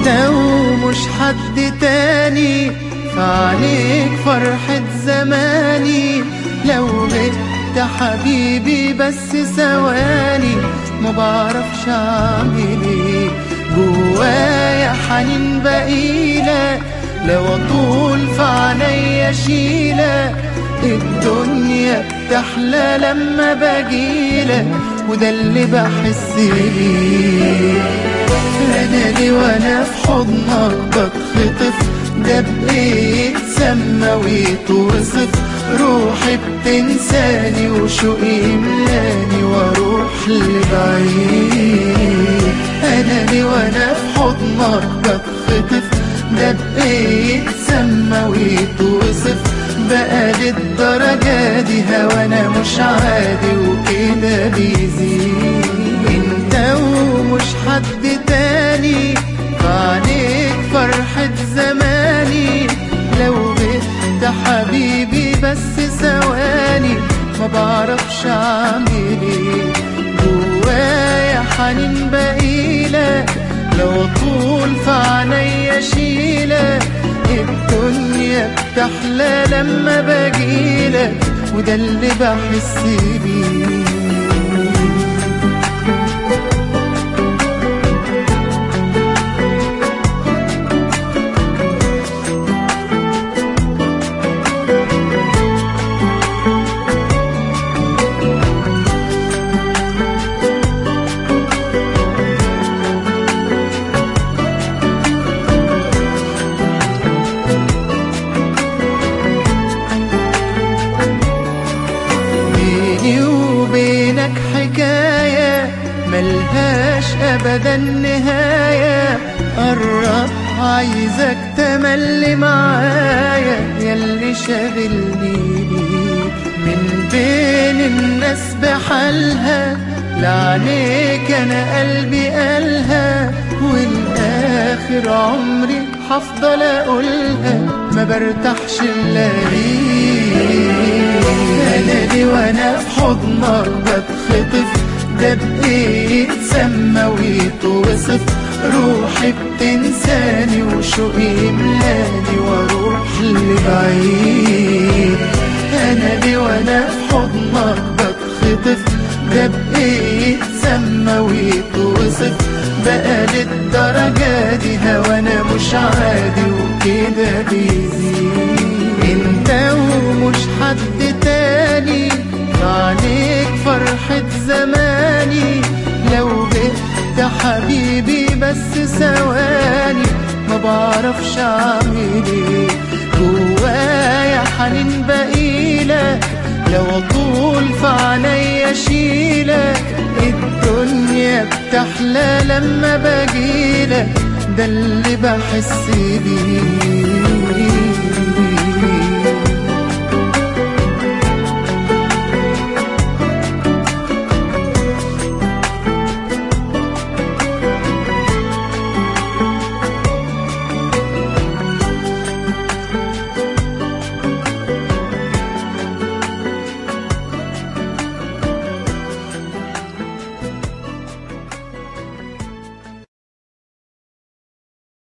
انت ومش حد تاني فعليك فرحة زماني لو غبت حبيبي بس ثواني ما بعرفش اعمل ايه جوايا حنين بقيلة لو اطول في عينيا اشيلك الدنيا بتحلى لما بجيلك وده اللي بحس بيه انا ليه وانا في حضنك بتخطف ده بايه يتسمى ويتوصف روحي بتنساني وشوقي يملاني واروح لبعيد انا ليه وانا في حضنك بتخطف ده بايه يتسمى ويتوصف بقى للدرجة دي هوانا مش عادي وكده بيزيد انت ومش حد تاني فعليك فرحة زماني لو غبت حبيبي بس ثواني ما بعرفش اعمل ايه جوايا حنين بقيلة لو اطول في عينيا اشيلك الدنيا بتحلى لما بجيلك وده اللي بحس بيه بيني وبينك حكاية ملهاش أبدا نهاية قرب عايزك تملي معايا ياللي شاغلني بيك من بين الناس بحالها لعنيك أنا قلبي قالها والآخر عمري هفضل أقولها ما برتاحش إلا ليك انا ليه وانا في حضنك بتخطف ده بايه يتسمى ويتوصف روحي بتنساني وشوقي يملاني واروح لبعيد انا ليه وانا في حضنك بتخطف ده بايه يتسمى ويتوصف بقى للدرجة دي هوانا مش عادي وكده بيزيد انت ومش حد تاني عليك فرحة زماني لو غبت حبيبي بس ثواني ما بعرفش اعمل ايه جوايا حنين بقيلك لو اطول في عينيا اشيلك الدنيا بتحلى لما بجيلك ده اللي بحس بيه